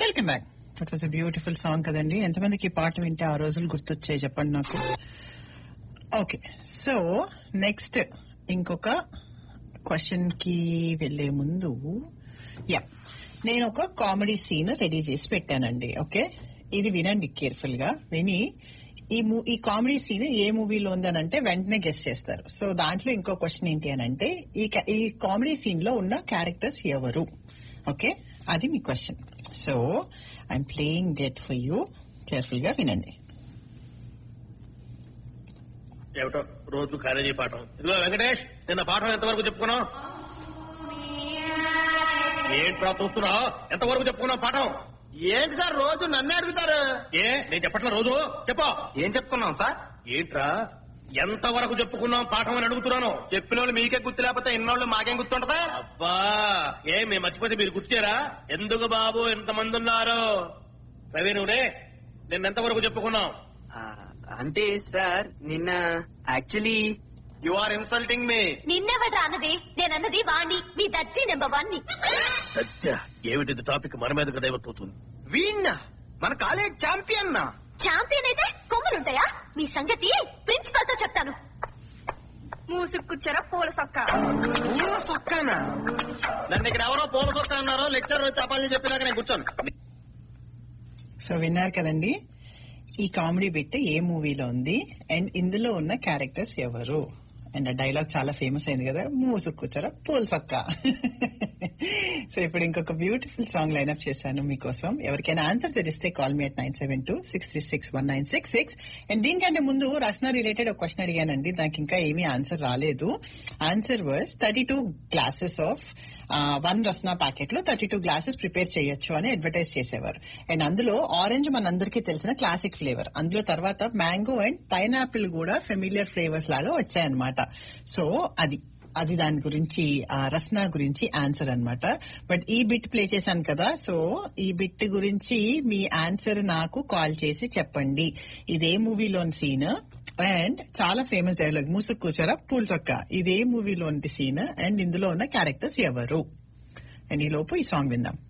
welcome back that was a beautiful song కదండి ఎంతమందికి ఈ పాట వింటే ఆ రోజులు గుర్తొచ్చాయి చెప్పండి నాకు ఓకే సో నెక్స్ట్ ఇంకొక క్వశ్చన్ కి వెళ్లే ముందు యా నేను ఒక కామెడీ సీన్ రెడీ చేసి పెట్టానండి ఓకే ఇది వినండి కేర్ఫుల్ గా విని ఈ మూ ఈ కామెడీ సీన్ ఏ మూవీలో ఉందనంటే వెంటనే గెస్ట్ చేస్తారు సో దాంట్లో ఇంకో క్వశ్చన్ ఏంటి అని అంటే ఈ క- ఈ కామెడీ సీన్ లో ఉన్న క్యారెక్టర్స్ ఎవరు ఓకే అది మీ question so I'm playing that for you careful గా వినండి ఏమిటో రోజు కాలేజీ పాఠం ఇదిగో వెంకటేష్ నిన్న పాఠం ఎంతవరకు చెప్పుకున్నావు ఏంట్రా చూస్తున్నావు ఎంతవరకు చెప్పుకున్నావు పాఠం ఏంటి సార్ రోజు నన్నే అడుగుతారు ఏ నేను చెప్పట్లా రోజు చెప్పు ఏం చెప్పుకున్నాం సార్ ఏంట్రా ఎంతవరకు చెప్పుకున్నాం పాఠం అని అడుగుతున్నాను చెప్పిన వాళ్ళు మీకే గుర్తు లేకపోతే ఇన్నోళ్ళు మాకేం గుర్తుంటదా అబ్బా ఏ మేము మర్చిపోతే మీరు గుర్తుచేరా ఎందుకు బాబు ఎంతమంది ఉన్నారు రవి నువ్వునే నిన్న ఎంతవరకు చెప్పుకున్నాం ఆ, అంటే సార్ నిన్న actually you are insulting me నిన్నెవడ్రా అన్నది నేనన్నది వాణ్ణి మీ దత్తి నెంబర్ వన్ ని సత్య ఏమిటి టాపిక్ మన మీదకి దైవతూతుంది వీణ్ణ మన కాలేజ్ ఛాంపియన్ నా ఛాంపియన్ అయితే కొమ్ములుంటాయా మీ సంగతి ప్రిన్సిపల్ తో చెప్తాను మూసుకుచ్చరా పూల సొక్క పూల సొక్కానా నన్ను ఇక్కడ ఎవరో పూల సొక్క అన్నారో లెక్చర్ చెప్పాలని చెప్పినాక నేను కూర్చోను సో విన్నారు కదండి ఈ కామెడీ బిట్ ఏ మూవీలో ఉంది అండ్ ఇందులో ఉన్న క్యారెక్టర్స్ ఎవరు అండ్ ఆ డైలాగ్ చాలా ఫేమస్ అయింది కదా మూసు కూర్చోరా పూల్ సొక్క సో ఇప్పుడు ఇంకొక బ్యూటిఫుల్ సాంగ్ లైన్అప్ చేశాను మీకోసం ఎవరికైనా ఆన్సర్ తెలిస్తే call me at nine seven two six three six one nine six six and దీనికంటే ముందు రచన రిలేటెడ్ ఒక క్వశ్చన్ అడిగానండి దానికి ఇంకా ఏమీ ఆన్సర్ రాలేదు answer was thirty two glasses of one Rasna packet లో థర్టీ టూ గ్లాసెస్ ప్రిపేర్ చేయొచ్చు అని అడ్వర్టైజ్ చేసేవారు అండ్ అందులో ఆరెంజ్ మనందరికీ తెలిసిన క్లాసిక్ ఫ్లేవర్ అందులో తర్వాత మ్యాంగో అండ్ పైనాపిల్ కూడా ఫెమిలియర్ ఫ్లేవర్స్ లాగా వచ్చాయన్నమాట సో అది అది దాని గురించి ఆ రస్నా గురించి ఆన్సర్ అన్నమాట బట్ ఈ బిట్ ప్లే చేశాను కదా సో ఈ బిట్ గురించి మీ ఆన్సర్ నాకు కాల్ చేసి చెప్పండి ఇదే మూవీలోని సీన్ అండ్ చాలా ఫేమస్ డైలాగ్ మూసుకు కూర్చోరా పూల్ చొక్క ఇదే మూవీలోని సీన్ అండ్ ఇందులో ఉన్న క్యారెక్టర్స్ ఎవరు అండ్ ఈ లోపు ఈ సాంగ్ విందాం